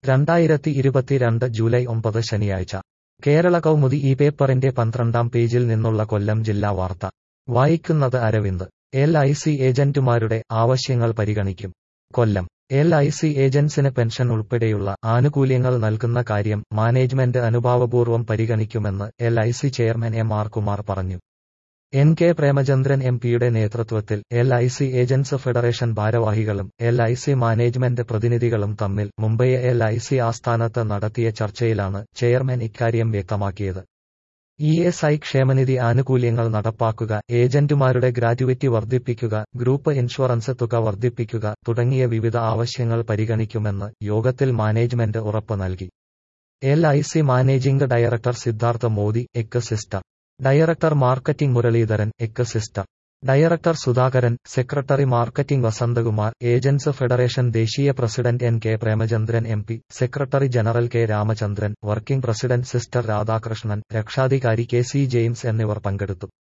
രണ്ടായിരത്തി ഇരുപത്തിരണ്ട് ജൂലൈ ഒമ്പത് ശനിയാഴ്ച കേരള കൗമുദി ഈ പേപ്പറിന്റെ പന്ത്രണ്ടാം പേജിൽ നിന്നുള്ള കൊല്ലം ജില്ലാ വാർത്ത വായിക്കുന്നത് അരവിന്ദ് എൽ ഐ സി ഏജന്റുമാരുടെ ആവശ്യങ്ങൾ പരിഗണിക്കും കൊല്ലം എൽ ഐ സി ഏജന്റ്സിന് പെൻഷൻ ഉൾപ്പെടെയുള്ള ആനുകൂല്യങ്ങൾ നൽകുന്ന കാര്യം മാനേജ്മെന്റ് അനുഭാവപൂർവ്വം പരിഗണിക്കുമെന്ന് L I C chairman M R Kumar പറഞ്ഞു എൻ കെ പ്രേമചന്ദ്രൻ എം പിയുടെ നേതൃത്വത്തിൽ L I C agents federation ഭാരവാഹികളും എൽ ഐ സി മാനേജ്മെന്റ് പ്രതിനിധികളും തമ്മിൽ മുംബൈ എൽ ഐ സി ആസ്ഥാനത്ത് നടത്തിയ ചർച്ചയിലാണ് ചെയർമാൻ ഇക്കാര്യം വ്യക്തമാക്കിയത് ഇ എസ് ഐ ക്ഷേമനിധി ആനുകൂല്യങ്ങൾ നടപ്പാക്കുക ഏജന്റുമാരുടെ ഗ്രാറ്റുവിറ്റി വർദ്ധിപ്പിക്കുക ഗ്രൂപ്പ് ഇൻഷുറൻസ് തുക വർദ്ധിപ്പിക്കുക തുടങ്ങിയ വിവിധ ആവശ്യങ്ങൾ പരിഗണിക്കുമെന്ന് യോഗത്തിൽ മാനേജ്മെന്റ് ഉറപ്പ് നൽകി L I C managing director Siddhartha Modi എക്ക് സിസ്റ്റർ ഡയറക്ടർ മാർക്കറ്റിംഗ് മുരളീധരൻ എക്ക് സിസ്റ്റർ director Sudhakaran secretary marketing Vasanthakumar agents federation ദേശീയ president N K Premachandran M P secretary general K Ramachandran working president സിസ്റ്റർ രാധാകൃഷ്ണൻ രക്ഷാധികാരി കെ സി ജെയിംസ് എന്നിവർ പങ്കെടുത്തു